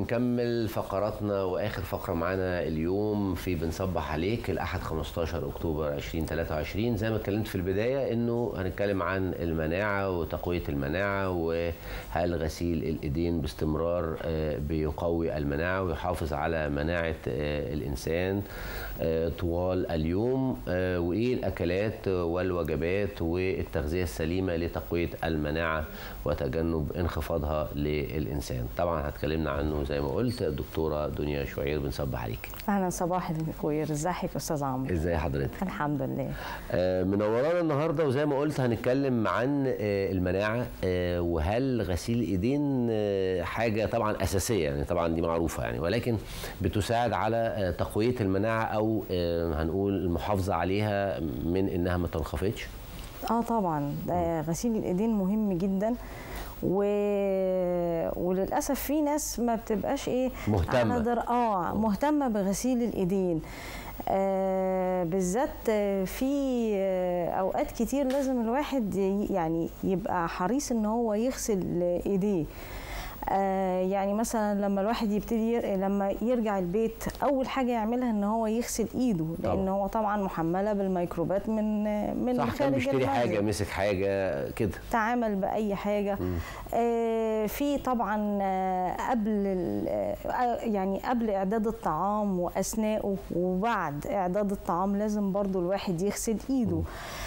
وبنكمل فقراتنا واخر فقره معانا اليوم في بنصبح عليك الاحد 15 اكتوبر 2023 زي ما اتكلمت في البدايه انه هنتكلم عن المناعه وتقويه المناعه وهل غسيل الايدين باستمرار آه، بيقوي المناعه ويحافظ على مناعه آه، الانسان آه، طوال اليوم آه، وايه الاكلات والوجبات والتغذيه السليمه لتقويه المناعه وتجنب انخفاضها للانسان طبعا هتكلمنا عنه زي ما قلت الدكتوره دنيا شعير بنصبح عليك اهلا صباح الخير ازيك يا استاذ عمرو ازاي حضرتك الحمد لله آه، منورانا النهارده وزي ما قلت هنتكلم عن آه، المناعه آه، وهل غسيل الايدين آه، حاجه طبعا اساسيه يعني طبعا دي معروفه يعني ولكن بتساعد على آه، تقويه المناعه او آه، هنقول المحافظه عليها من انها ما تنخفضش اه طبعا ده غسيل الايدين مهم جدا و... وللاسف في ناس ما بتبقاش ايه مهتمة. على در... اه مهتمه بغسيل الايدين آه بالذات آه، في آه اوقات كتير لازم الواحد ي- يعني يبقى حريص ان هو يغسل ايديه آه يعني مثلا لما الواحد يبتدي ير... لما يرجع البيت اول حاجه يعملها ان هو يغسل ايده لان طبعا. هو طبعا محمله بالميكروبات من من صح كان خارج بيشتري المنزل. حاجه مسك حاجه كده تعامل باي حاجه آه في طبعا آه قبل ال- آه يعني قبل اعداد الطعام واثناءه وبعد اعداد الطعام لازم برضو الواحد يغسل ايده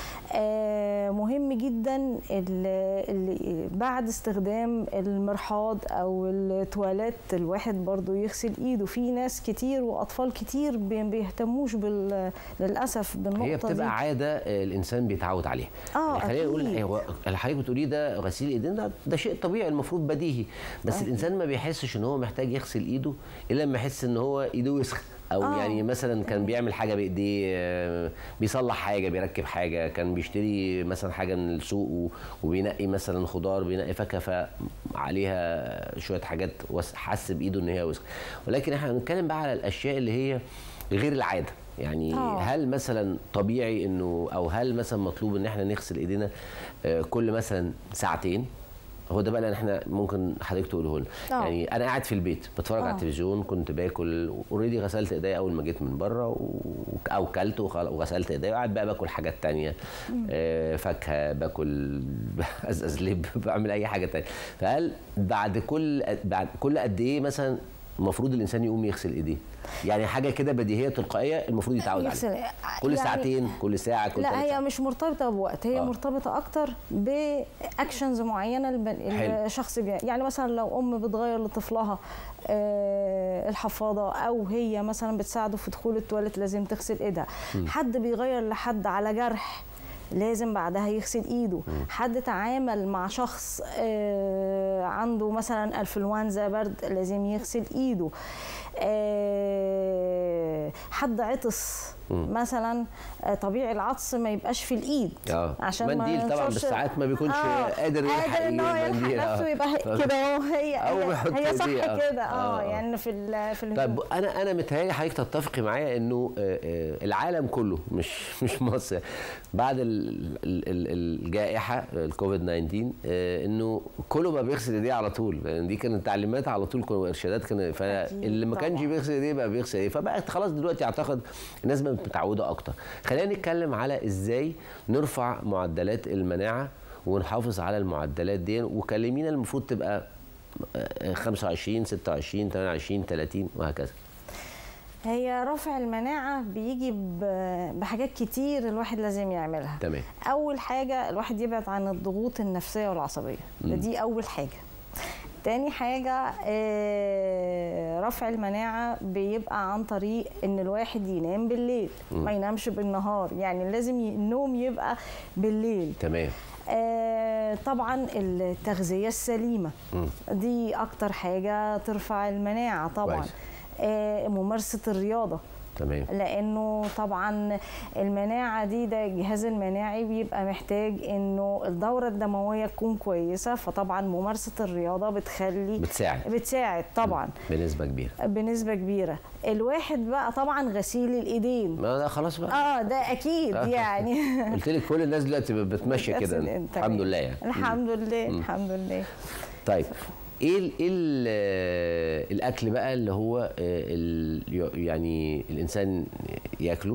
آه مهم جدا ال- ال- بعد استخدام المرحاض او التواليت الواحد برضو يغسل ايده في ناس كتير واطفال كتير بي- بيهتموش بال للاسف بالنقطه هي بتبقى دي عاده آه، الانسان بيتعود عليها آه، يعني خلينا نقول أكيد. هو اللي حضرتك بتقوليه ده غسيل ايدين ده, ده شيء طبيعي المفروض بديهي بس أكيد. الانسان ما بيحسش ان هو محتاج يغسل ايده الا لما يحس ان هو ايده وسخ او آه. يعني مثلا كان بيعمل حاجه بايديه آه، بيصلح حاجه بيركب حاجه كان بيشتري مثلا حاجه من السوق و- وبينقي مثلا خضار بينقي فاكهه فعليها شويه حاجات وس- حس بايده ان هي وسخ ولكن احنا بنتكلم بقى على الاشياء اللي هي غير العاده يعني آه. هل مثلا طبيعي انه او هل مثلا مطلوب ان احنا نغسل ايدينا آه، كل مثلا ساعتين هو ده بقى اللي احنا ممكن حضرتك تقوله لنا آه. يعني انا قاعد في البيت بتفرج على آه. التلفزيون كنت باكل اوريدي غسلت ايديا اول ما جيت من بره و- او كلت وخل- وغسلت ايديا وقاعد بقى باكل حاجات تانية آه، فاكهه باكل ازاز لب بعمل اي حاجه تانية فهل بعد كل بعد كل قد ايه مثلا المفروض الانسان يقوم يغسل ايديه يعني حاجه كده بديهيه تلقائيه المفروض يتعود يغسل- عليها كل يعني- ساعتين كل ساعه كل لا ثلاث هي ساعات. مش مرتبطه بوقت هي آه. آه. مرتبطه اكتر باكشنز معينه الب- حلو. الشخص بي... يعني مثلا لو ام بتغير لطفلها آه الحفاضه او هي مثلا بتساعده في دخول التواليت لازم تغسل ايدها حد بيغير لحد على جرح لازم بعدها يغسل ايده حد تعامل مع شخص آه عنده مثلا انفلونزا برد لازم يغسل ايده آه حد عطس مثلا آه، طبيعي العطس ما يبقاش في الايد اه عشان ما منديل طبعا ينشرش- بس ساعات ما بيكونش قادر يلحق قادر ان هو يجيب يلحق منديل، آه. نفسه يبقى كده اهو هي أو هي, بيحط هي صح إيديه، آه. كده آه، اه آه. يعني في ال في طيب الهدوء انا انا متهيألي حضرتك تتفقي معايا انه آه، آه، العالم كله مش مش مصر بعد ال- ال- ال- الجائحه الكوفيد 19 آه، انه كله بقى بيغسل ايديه على طول لان دي كانت تعليمات على طول كانوا ارشادات كان فاللي ما كانش طبعاً. بيغسل ايديه بقى بيغسل ايديه فبقت خلاص دلوقتي اعتقد الناس بقت متعوده اكتر خلينا نتكلم على ازاي نرفع معدلات المناعه ونحافظ على المعدلات دي وكلمينا المفروض تبقى آه، 25 26 28 30 وهكذا هي رفع المناعه بيجي ب- بحاجات كتير الواحد لازم يعملها تمام اول حاجه الواحد يبعد عن الضغوط النفسيه والعصبيه ده دي اول حاجه تاني حاجة آه، رفع المناعة بيبقى عن طريق ان الواحد ينام بالليل ما ينامش بالنهار يعني لازم ي- النوم يبقى بالليل تمام آه، طبعا التغذية السليمة مم. دي أكتر حاجة ترفع المناعة طبعا كويس. آه، ممارسة الرياضة تمام لانه طبعا المناعه دي ده الجهاز المناعي بيبقى محتاج انه الدوره الدمويه تكون كويسه فطبعا ممارسه الرياضه بتخلي بتساعد بتساعد طبعا بنسبه كبيره بنسبه كبيره الواحد بقى طبعا غسيل الايدين ما ده خلاص بقى اه ده اكيد يعني قلت لك كل الناس دلوقتي بتمشي كده غسيل- تمام. الحمد لله يعني الحمد لله مم. الحمد لله طيب ايه ال ايه ال الاكل بقى اللي هو آه، ال يعني الانسان ياكله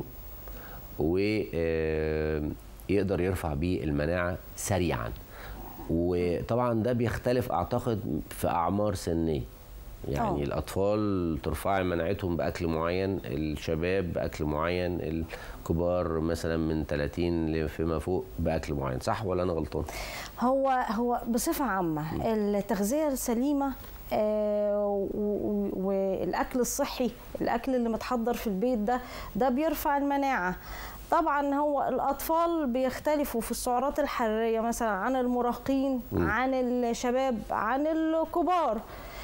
ويقدر يرفع بيه المناعه سريعا وطبعا ده بيختلف اعتقد في اعمار سنيه يعني آه. أوه. الاطفال ترفعي مناعتهم باكل معين الشباب باكل معين الكبار مثلا من 30 لفيما فوق باكل معين صح ولا انا غلطان هو هو بصفه عامه التغذيه السليمه آه، و- و- والاكل الصحي الاكل اللي متحضر في البيت ده ده بيرفع المناعه طبعا هو الاطفال بيختلفوا في السعرات الحراريه مثلا عن المراهقين عن الشباب عن الكبار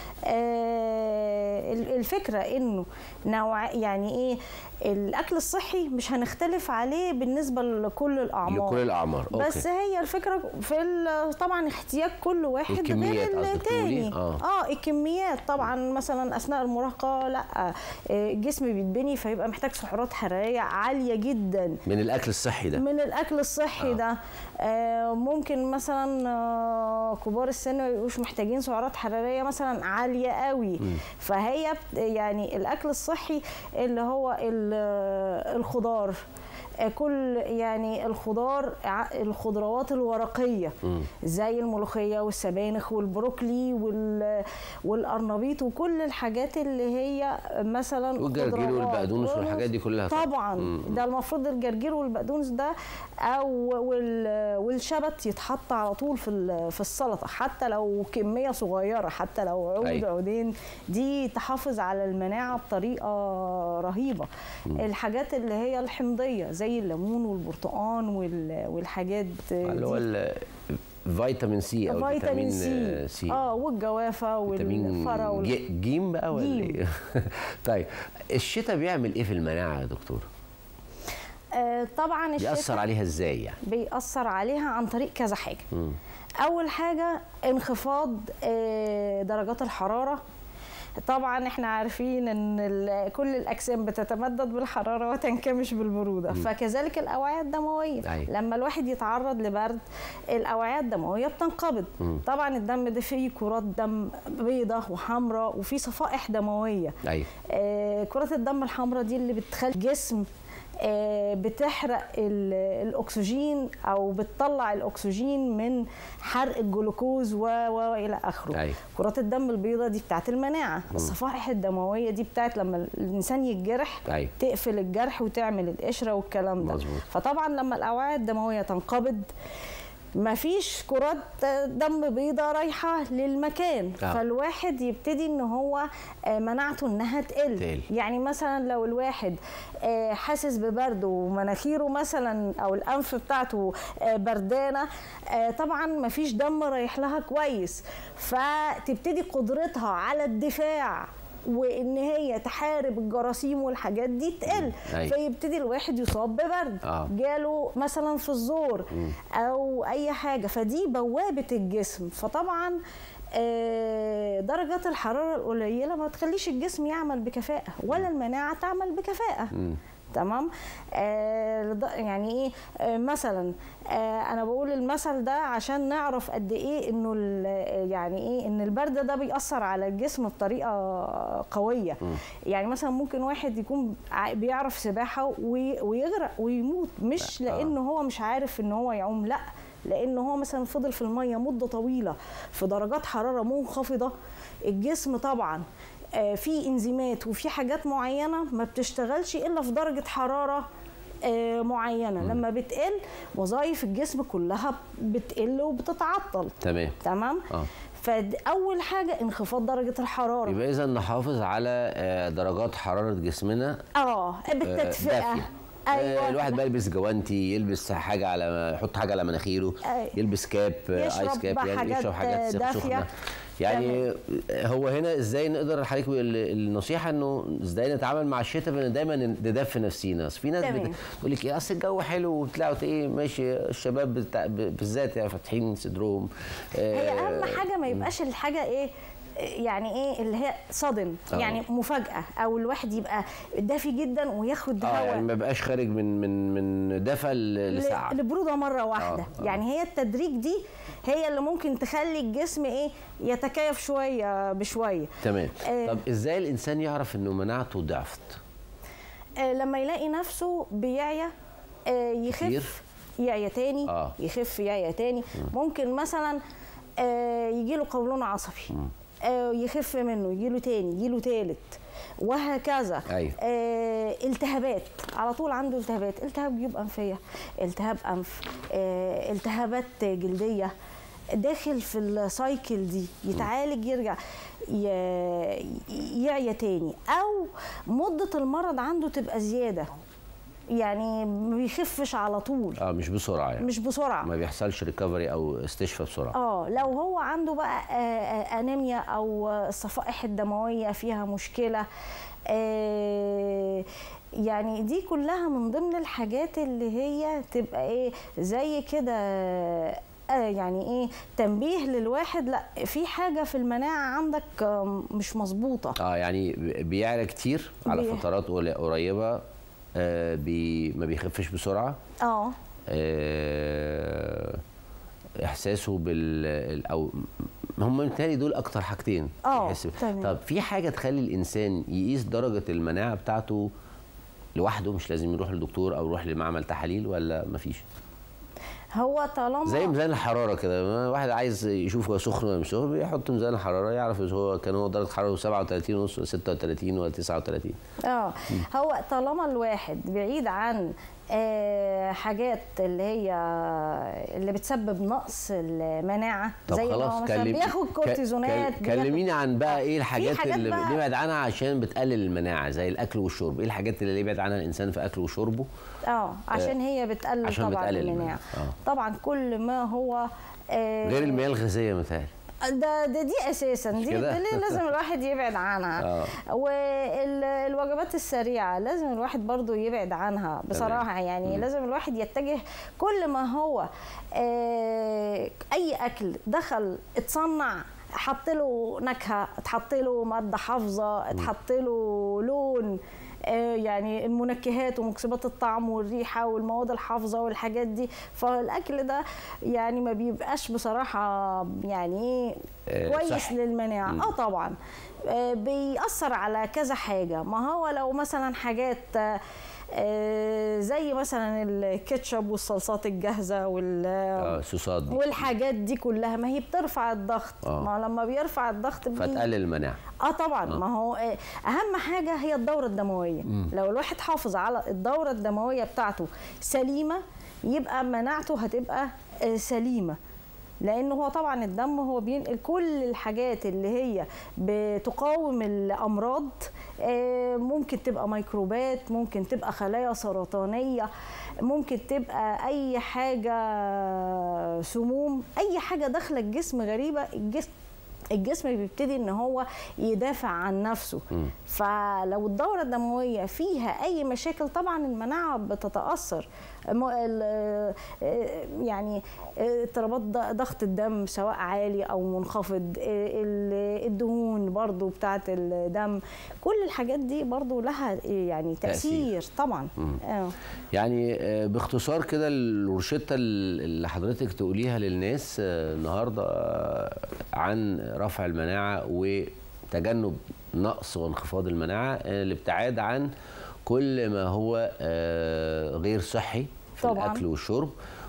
آه، ال- الفكره انه نوع يعني ايه الاكل الصحي مش هنختلف عليه بالنسبه لكل الاعمار لكل الاعمار بس هي الفكره في ال- طبعا احتياج كل واحد الكميات غير قصدك تقولي؟ التاني آه. اه الكميات طبعا مثلا اثناء المراهقه لا آه، الجسم بيتبني فيبقى محتاج سعرات حراريه عاليه جدا من الاكل الصحي ده من الاكل الصحي آه. آه. ده آه ممكن مثلا آه كبار السن ما يبقوش محتاجين سعرات حراريه مثلا عاليه قوي فهي بت- يعني الاكل الصحي اللي هو ال- الخضار آه، كل يعني الخضار ع- الخضروات الورقيه زي الملوخيه والسبانخ والبروكلي وال- والقرنبيط وكل الحاجات اللي هي مثلا والجرجير خضروات. والبقدونس والحاجات دي كلها طبعاً. طبعا مم. ده المفروض الجرجير والبقدونس ده او وال- والشبت يتحط على طول في ال- في السلطه حتى لو كميه صغيره حتى لو عود أيوة. عودين دي تحافظ على المناعه بطريقه رهيبه الحاجات اللي هي الحمضيه زي الليمون والبرتقان وال- والحاجات اللي هو دي. ال- فيتامين سي او فيتامين فيتامين سي سي اه والجوافه فيتامين والفرا وال... جي- جيم بقى ولا جيم. ايه؟ طيب الشتاء بيعمل ايه في المناعه يا دكتور؟ آه طبعا الشتاء بيأثر عليها ازاي يعني؟ بيأثر عليها عن طريق كذا حاجة مم. أول حاجة انخفاض آه، درجات الحرارة طبعا احنا عارفين ان ال- كل الاجسام بتتمدد بالحراره وتنكمش بالبروده فكذلك الاوعيه الدمويه أيوة. لما الواحد يتعرض لبرد الاوعيه الدمويه بتنقبض طبعا الدم ده فيه كرات دم بيضاء وحمراء وفيه صفائح دمويه ايوه آه، كرات الدم الحمراء دي اللي بتخلي الجسم آه، بتحرق ال- الاكسجين او بتطلع الاكسجين من حرق الجلوكوز و و الى اخره أيوة. كرات الدم البيضاء دي بتاعت المناعه الصفائح الدمويه دي بتاعت لما الانسان يتجرح أيوة. تقفل الجرح وتعمل القشره والكلام ده مظبوط. فطبعا لما الاوعيه الدمويه تنقبض مفيش كرات دم بيضاء رايحه للمكان آه. فالواحد يبتدي ان هو آه، مناعته انها تقل تقل. يعني مثلا لو الواحد آه، حاسس ببرد ومناخيره مثلا او الانف بتاعته آه، بردانه آه، طبعا مفيش دم رايح لها كويس فتبتدي قدرتها على الدفاع وان هي تحارب الجراثيم والحاجات دي تقل أيوة. فيبتدي الواحد يصاب ببرد آه. جاله مثلا في الزور او اي حاجه فدي بوابه الجسم فطبعا آه، درجات الحراره القليله ما تخليش الجسم يعمل بكفاءه ولا المناعه تعمل بكفاءه تمام آه لد- يعني ايه آه مثلا آه انا بقول المثل ده عشان نعرف قد ايه انه ال- يعني ايه ان البرد ده بيأثر على الجسم بطريقه قويه يعني مثلا ممكن واحد يكون ع- بيعرف سباحه وي- ويغرق ويموت مش آه. لانه هو مش عارف ان هو يعوم لا لان هو مثلا فضل في الميه مده طويله في درجات حراره منخفضه الجسم طبعا آه، في انزيمات وفي حاجات معينه ما بتشتغلش الا في درجه حراره آه، معينه لما بتقل وظائف الجسم كلها بتقل وبتتعطل تمام تمام اه فاول حاجه انخفاض درجه الحراره يبقى اذا نحافظ على آه، درجات حراره جسمنا اه آه، بالتدفئه دافية. آه، الواحد بقى يلبس جوانتي يلبس حاجه على يحط حاجه على مناخيره أي. يلبس كاب آه، يشرب ايس كاب يعني حاجات يشرب حاجات دافية. سخنه يعني هو هنا ازاي نقدر حضرتك ال- النصيحه انه ازاي نتعامل مع الشتاء بان دايما ندفي نفسينا اصل في ناس تمام. بت- تقول لك ايه اصل الجو حلو وبتلاقوا ايه ماشي الشباب بتاع ب- بالذات يعني فاتحين صدرهم هي آه، اهم حاجه ما يبقاش الحاجه ايه يعني ايه اللي هي صدم آه. يعني مفاجاه او الواحد يبقى دافي جدا وياخد اه هواء يعني ما بقاش خارج من من من دفى ل- لساعه ل- لبروده مره واحده آه، آه. يعني هي التدريج دي هي اللي ممكن تخلي الجسم ايه يتكيف شويه بشويه تمام آه. طب ازاي الانسان يعرف انه مناعته ضعفت آه، لما يلاقي نفسه بيعيا آه، كتير؟ يخف يعيا تاني آه. يخف يعيا تاني ممكن مثلا يجي له قولون عصبي آه، يخف منه يجي له تاني يجي له تالت وهكذا أيوة. آه، التهابات على طول عنده التهابات التهاب جيوب انفيه التهاب انف آه، التهابات جلديه داخل في السايكل دي يتعالج يرجع ي- يعيا تاني او مده المرض عنده تبقى زياده يعني ما بيخفش على طول اه مش بسرعه يعني مش بسرعه ما بيحصلش ريكفري او استشفاء بسرعه اه لو هو عنده بقى آه، آه، انيميا او الصفائح الدمويه فيها مشكله آه، يعني دي كلها من ضمن الحاجات اللي هي تبقى ايه زي كده آه، يعني ايه تنبيه للواحد لا في حاجه في المناعه عندك آه، مش مظبوطه اه يعني ب- بيعلى كتير على بي- فترات قل- قريبه آه بي ما بيخفش بسرعه اه آه احساسه بال ال- او هم بالتالي دول اكتر حاجتين آه، يحس- تمام. طب في حاجه تخلي الانسان يقيس درجه المناعه بتاعته لوحده مش لازم يروح للدكتور او يروح لمعمل تحاليل ولا مفيش هو طالما زي ميزان الحراره كده واحد عايز يشوف هو سخن ولا مش سخن بيحط ميزان الحراره يعرف إذا هو كان هو درجه حرارته 37 ونص ولا 36 ولا 39 اه هو طالما الواحد بعيد عن آه حاجات اللي هي اللي بتسبب نقص المناعه طب زي ما خلاص هو مثلا كلم- بياخد ك- كورتيزونات كل- بياخد- كلميني عن بقى آه، ايه في الحاجات حاجات اللي بقى- نبعد عنها عشان بتقلل المناعه زي الاكل والشرب ايه الحاجات اللي يبعد عنها الانسان في اكله وشربه اه عشان هي بتقلل عشان طبعا بتقلل المناعه المناعة، آه. طبعا كل ما هو آه غير المياه الغازيه مثلا ده, ده دي اساسا دي, كده؟ دي لازم الواحد يبعد عنها آه. والوجبات السريعه لازم الواحد برضو يبعد عنها بصراحه يعني لازم الواحد يتجه كل ما هو آه، اي اكل دخل اتصنع حط له نكهه اتحط له ماده حافظه اتحط له لون آه، يعني المنكهات ومكسبات الطعم والريحه والمواد الحافظه والحاجات دي فالاكل ده يعني ما بيبقاش بصراحه يعني آه، كويس صحي. للمناعه اه طبعا آه، بيأثر على كذا حاجه ما هو لو مثلا حاجات آه، آه، زي مثلا الكاتشب والصلصات الجاهزه وال اه الصوصات دي والحاجات دي كلها ما هي بترفع الضغط آه. ما لما بيرفع الضغط بي- فتقلل المناعه اه طبعا ما هو آه، اهم حاجه هي الدوره الدمويه لو الواحد حافظ على الدوره الدمويه بتاعته سليمه يبقى مناعته هتبقى آه، سليمه لان هو طبعا الدم هو بينقل كل الحاجات اللي هي بتقاوم الامراض آه، ممكن تبقى ميكروبات ممكن تبقى خلايا سرطانيه ممكن تبقى اي حاجه سموم اي حاجه داخله الجسم غريبه الجسم الجسم بيبتدي ان هو يدافع عن نفسه فلو الدوره الدمويه فيها اي مشاكل طبعا المناعه بتتاثر م- ال- آه، يعني آه، اضطرابات ض- ضغط الدم سواء عالي او منخفض آه، ال- الدهون برضو بتاعه الدم كل الحاجات دي برضو لها يعني تأثير. تاثير طبعا آه. يعني آه، باختصار كده الروشته اللي حضرتك تقوليها للناس آه، النهارده آه، عن رفع المناعه وتجنب نقص وانخفاض المناعه آه، الابتعاد عن كل ما هو آه، غير صحي في طبعاً. الاكل والشرب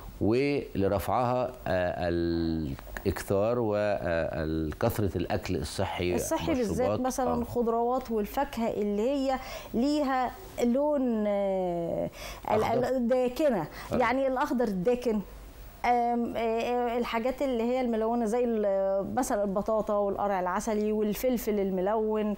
ولرفعها آه، الاكثار وكثره الاكل الصحي الصحي بالذات مشروبات. مثلا آه. الخضروات والفاكهه اللي هي ليها لون آه، ال- أخضر. ال- داكنه يعني الاخضر الداكن آم، آه، الحاجات اللي هي الملونه زي ال- مثلا البطاطا والقرع العسلي والفلفل الملون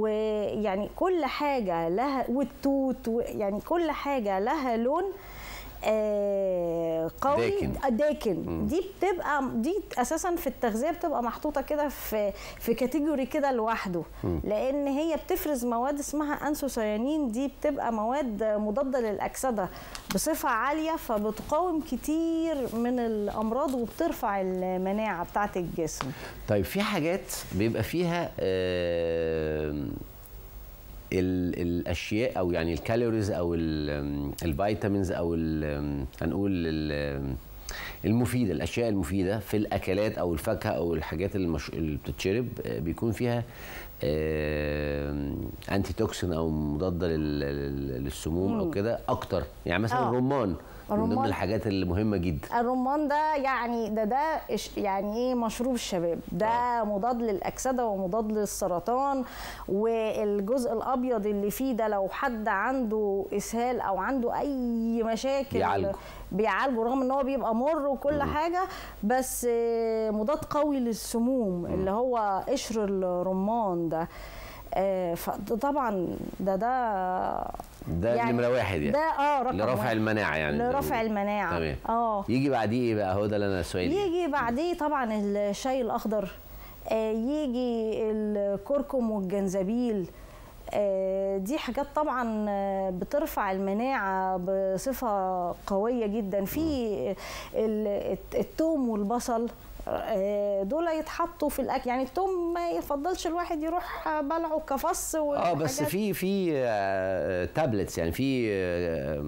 ويعني كل حاجه لها والتوت و- يعني كل حاجه لها لون آه قوي داكن. آه، داكن دي بتبقى دي اساسا في التغذيه بتبقى محطوطه كده في في كاتيجوري كده لوحده لان هي بتفرز مواد اسمها انسوسيانين دي بتبقى مواد مضاده للاكسده بصفه عاليه فبتقاوم كتير من الامراض وبترفع المناعه بتاعه الجسم طيب في حاجات بيبقى فيها آه، ال- الاشياء او يعني الكالوريز او ال- الفيتامينز او ال- هنقول ال- المفيده الاشياء المفيده في الاكلات او الفاكهه او الحاجات المش... اللي بتتشرب آه، بيكون فيها انتي توكسين او مضاده لل- لل- للسموم او كده اكتر يعني مثلا آه. الرمان من ضمن الرمان. الحاجات اللي مهمه جدا الرمان ده يعني ده ده إش- يعني ايه مشروب الشباب ده مضاد للاكسده ومضاد للسرطان والجزء الابيض اللي فيه ده لو حد عنده اسهال او عنده اي مشاكل بيعالجه. بيعالجه رغم ان هو بيبقى مر وكل حاجه بس آه، مضاد قوي للسموم اللي هو قشر الرمان ده آه، فطبعا ده ده ده نمره واحد يعني ده اه رقم لرفع واحد. المناعه يعني زي ما لرفع بيقولوا. المناعه تمام اه يجي بعديه ايه بقى هو ده اللي انا سؤالي يجي بعديه طبعا الشاي الاخضر آه، يجي الكركم والجنزبيل آه، دي حاجات طبعا آه، بترفع المناعه بصفه قويه جدا في ال- التوم والبصل آه، دول يتحطوا في الاكل يعني التوم ما يفضلش الواحد يروح بلعه كفص اه بس والحاجات في في تابلتس يعني في آه،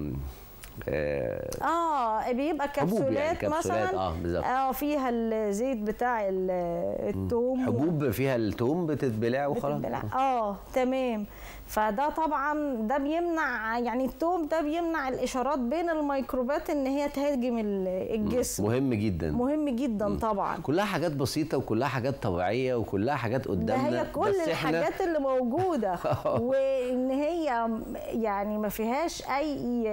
آه، اه بيبقى حبوب يعني، كبسولات كبسولات، مثلا آه، بالظبط. اه فيها الزيت بتاع ال- التوم حبوب فيها التوم بتتبلع وخلاص بتتبلع. اه تمام فده طبعا ده بيمنع يعني التوم ده بيمنع الاشارات بين الميكروبات ان هي تهاجم ال- الجسم مهم جدا مهم جدا طبعا كلها حاجات بسيطه وكلها حاجات طبيعيه وكلها حاجات ده قدامنا هي كل بس إحنا- الحاجات اللي موجوده وان هي يعني ما فيهاش اي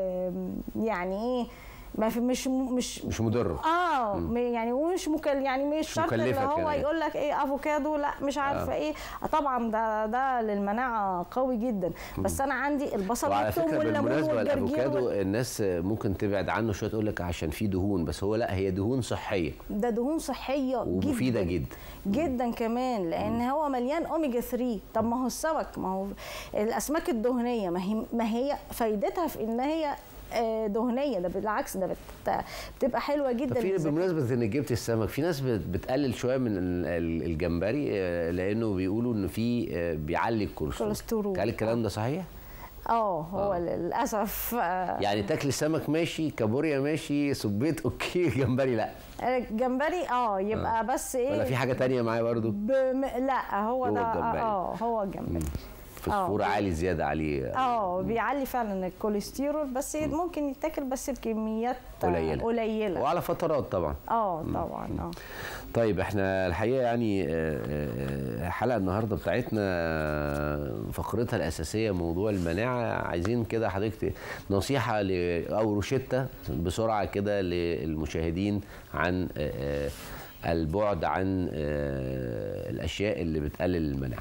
يعني ايه ما في مش مش مش مضره اه م- يعني ومش مكل يعني مش شرط اللي مكلفة هو كمان. يقول لك ايه افوكادو لا مش عارفه آه. ايه آه طبعا ده ده للمناعه قوي جدا بس انا عندي البصل وعلى والثوم فكره والليمون بالمناسبه والجرجير الافوكادو وال- الناس ممكن تبعد عنه شويه تقول لك عشان فيه دهون بس هو لا هي دهون صحيه ده دهون صحيه ومفيده جدا جدا كمان لان هو مليان اوميجا 3 طب ما هو السمك ما هو الاسماك الدهنيه ما هي ما هي فايدتها في ان هي آه، دهنيه ده بالعكس ده بت- بتبقى حلوه طب جدا في للذكاء. بمناسبه انك جبت السمك في ناس بت- بتقلل شويه من ال- ال- الجمبري آه، لانه بيقولوا ان في آه، بيعلي الكوليسترول كوليسترول. هل الكلام ده صحيح؟ اه هو للاسف آه، يعني تاكل السمك ماشي كابوريا ماشي سبيت اوكي جمبري لا الجمبري اه يبقى بس ايه ولا في حاجه تانية معايا برضو بم... لا هو هو ده الجمبري. اه هو الجمبري فوسفور آه. عالي زياده عليه اه بيعلي فعلا الكوليسترول بس ممكن يتاكل بس بكميات آه، قليلة. قليله وعلى فترات طبعا اه طبعا اه طيب احنا الحقيقه يعني آه، آه، الحلقه النهارده بتاعتنا آه، فقرتها الاساسيه موضوع المناعه عايزين كده حضرتك ت- نصيحه ل- او روشته بسرعه كده للمشاهدين عن آه، آه، البعد عن آه، الاشياء اللي بتقلل المناعه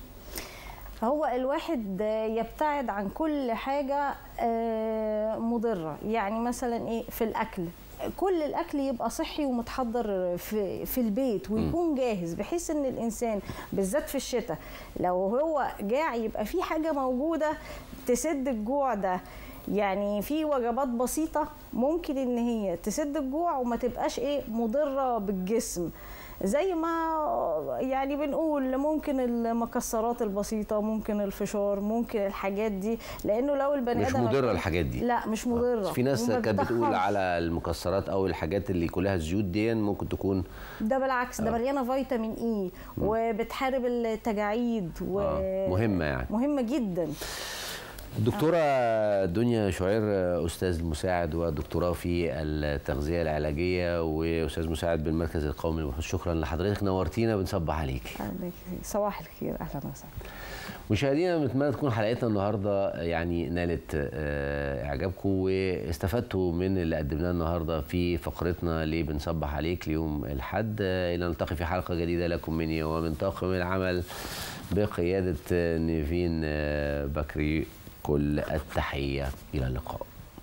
هو الواحد يبتعد عن كل حاجة آه، مضرة يعني مثلا ايه في الأكل كل الأكل يبقى صحي ومتحضر في, في البيت ويكون جاهز بحيث ان الإنسان بالذات في الشتاء لو هو جاع يبقى في حاجة موجودة تسد الجوع ده يعني في وجبات بسيطة ممكن ان هي تسد الجوع وما تبقاش ايه مضرة بالجسم زي ما يعني بنقول ممكن المكسرات البسيطة ممكن الفشار ممكن الحاجات دي لأنه لو البني مش آدم مضره الحاجات دي لا مش مضرة في ناس وما كانت بتقول بتدخلش. على المكسرات او الحاجات اللي كلها زيوت دي ممكن تكون ده بالعكس ده مليانة فيتامين اي وبتحارب التجاعيد و... آه، مهمة يعني. مهمة جدا الدكتورة دنيا شعير أستاذ مساعد ودكتوراه في التغذية العلاجية وأستاذ مساعد بالمركز القومي للبحوث شكرا لحضرتك نورتينا بنصبح عليك أهلا صباح الخير أهلا وسهلا مشاهدينا بنتمنى تكون حلقتنا النهارده يعني نالت آه، اعجابكم واستفدتوا من اللي قدمناه النهارده في فقرتنا ليه بنصبح عليك ليوم الحد آه، الى نلتقي في حلقه جديده لكم مني ومن طاقم العمل بقياده آه، نيفين آه، بكري كل التحيه الى اللقاء